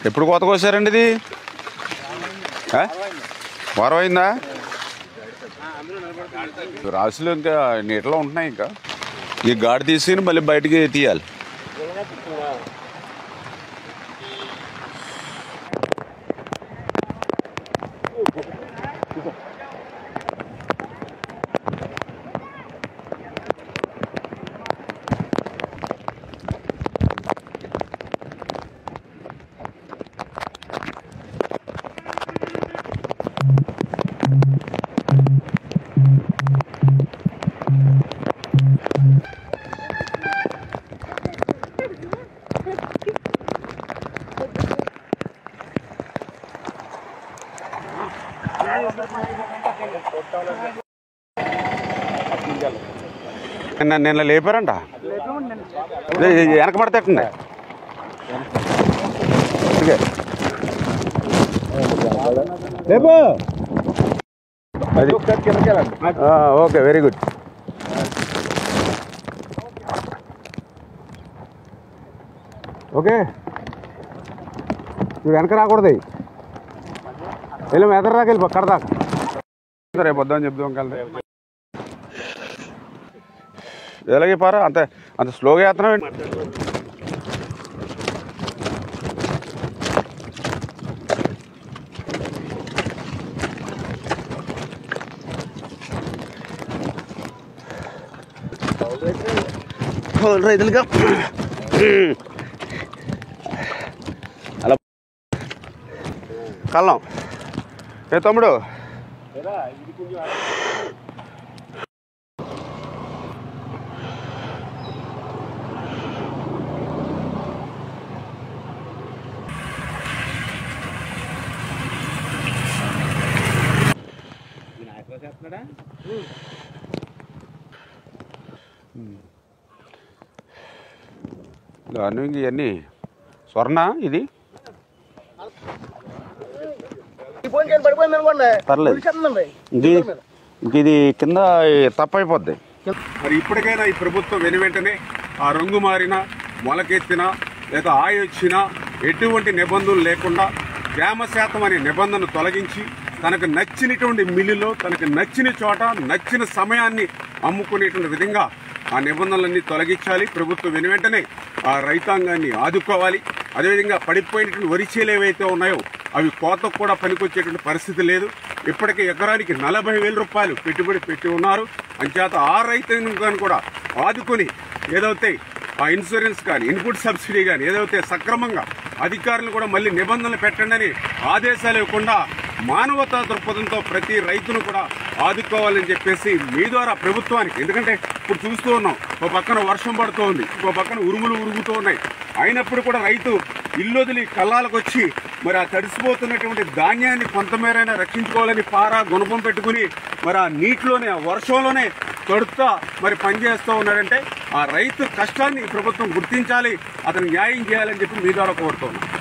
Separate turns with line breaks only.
ఎప్పుడు కొత్త కోసారండి ఇది ఆ? వారం అయిందా రాశులు ఇంకా నీటిలో ఉంటున్నాయి ఇంకా ఈ గాడి తీసుకుని మళ్ళీ బయటికి తీయాలి నిన్న నిన్న లేపారంట ఇది- ఇది వెనక పడతేటండి లేపు అది ఆ, ఓకే వెరీ గుడ్ ఓకే నువ్వు వెనక రాకూడదు వెళ్ళి ఎదర దాకా వెళ్ళిపో అక్కడ దాకా రేపు వద్దామని చెప్దాం కలిసి ఎలాగే పారా అంత అంత స్లోగా వేస్తున్నావు రైతులుగా అలా కళ్ళం ఏ తమ్ముడు దాని ఇవన్నీ స్వర్ణ ఇది
పడిపోయింది అనుకోండి
పర్లేదు
వచ్చేస్తుందండి
ఇది ఇంక ఇది కింద తప్పైపోద్ది మరి ఇప్పటికైనా ఈ ప్రభుత్వం వెను వెంటనే ఆ రంగు మారిన మొలకెత్తిన లేదా ఆయ వచ్చినా ఎటువంటి నిబంధనలు లేకుండా తేమ శాతం అనే నిబంధన తొలగించి తనకు నచ్చినటువంటి మిల్లులో తనకు నచ్చిన చోట నచ్చిన సమయాన్ని అమ్ముకునేటువంటి విధంగా ఆ నిబంధనలన్నీ తొలగించాలి ప్రభుత్వం వెను వెంటనే ఆ రైతాంగాన్ని ఆదుకోవాలి అదేవిధంగా పడిపోయినటువంటి వరి చేలు ఏవైతే ఉన్నాయో అవి కోతకు కూడా పనికొచ్చేటువంటి పరిస్థితి లేదు ఇప్పటికే ఎకరానికి నలభై వేల రూపాయలు పెట్టుబడి పెట్టి ఉన్నారు అంచేత ఆ రైతాంగాన్ని కూడా ఆదుకొని ఏదైతే ఆ ఇన్సూరెన్స్ కానీ ఇన్పుట్ సబ్సిడీ కానీ ఏదైతే సక్రమంగా అధికారులు కూడా మళ్ళీ నిబంధనలు పెట్టండి అని ఆదేశాలు ఇవ్వకుండా మానవతా దృక్పథంతో ప్రతి రైతును కూడా ఆదుకోవాలని చెప్పేసి మీ ద్వారా ప్రభుత్వానికి ఎందుకంటే ఇప్పుడు చూస్తూ ఉన్నాం ఒక పక్కన వర్షం పడుతూ ఉంది ఇంకో పక్కన ఉరుములు ఉరుగుతూ ఉన్నాయి అయినప్పుడు కూడా రైతు ఇల్లు వదిలి కళ్ళాలకు వచ్చి మరి ఆ తడిసిపోతున్నటువంటి ధాన్యాన్ని కొంతమేరైనా రక్షించుకోవాలని పారా గుణపం పెట్టుకుని మరి ఆ నీటిలోనే ఆ వర్షంలోనే తడుతా మరి పనిచేస్తూ ఉన్నాడంటే ఆ రైతు కష్టాన్ని ఈ ప్రభుత్వం గుర్తించాలి అతను న్యాయం చేయాలని చెప్పి మీ ద్వారా కోరుతున్నాం